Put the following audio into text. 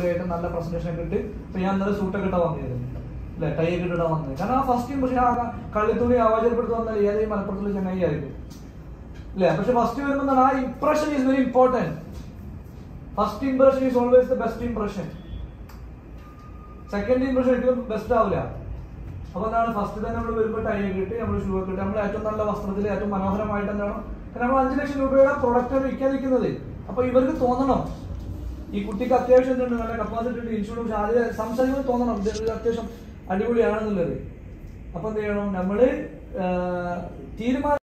ആയിട്ട് നല്ല പ്രസന്റേഷൻ ഒക്കെ ഇട്ട് ഇപ്പൊ ഞാൻ ഇന്നലെ സൂട്ടൊക്കെ ഇട്ടാ വന്നത് അല്ലെ ടൈ ഒക്കെ ഇട്ടാ വന്നത് കാരണം ആ ഫസ്റ്റ് ഇംപ്രഷൻ ആ കള്ളിത്തുണി ആവാചരപ്പെടുത്ത് വന്നാൽ ഏതെങ്കിലും മലപ്പുറത്തുള്ള ചങ്ങായി ആയിരിക്കും അല്ലെ പക്ഷെ ഫസ്റ്റ് വരുമ്പോൾ എന്താണ് ആ impression is very important first impression is always the best impression second impression ഒരിക്കലും ബെസ്റ്റ് ആവില്ല അപ്പൊ എന്താണ് ഫസ്റ്റ് തന്നെ നമ്മൾ വരുമ്പോൾ ടൈ ഒക്കെ ഇട്ട് നമ്മൾ ഷൂ ഒക്കെ ഇട്ട് നമ്മൾ ഏറ്റവും നല്ല വസ്ത്രത്തിൽ ഏറ്റവും മനോഹരമായിട്ട് എന്താണ് കാരണം നമ്മൾ അഞ്ച് ലക്ഷം രൂപയുടെ പ്രൊഡക്റ്റ് വിൽക്കാൻ നിൽക്കുന്നത് അപ്പൊ ഇവർക്ക് തോന്നണം ഈ കുട്ടിക്ക് അത്യാവശ്യം എന്തുണ്ട് നല്ല കപ്പാസിറ്റി ഉണ്ട് ഇൻഷുറൻസ് ആദ്യം സംസാരിക്കുമ്പോൾ തോന്നണം ഇത് ഇത് അത്യാവശ്യം അടിപൊളിയാണെന്നുള്ളത് അപ്പൊ എന്ത് ചെയ്യണം നമ്മള് തീരുമാനം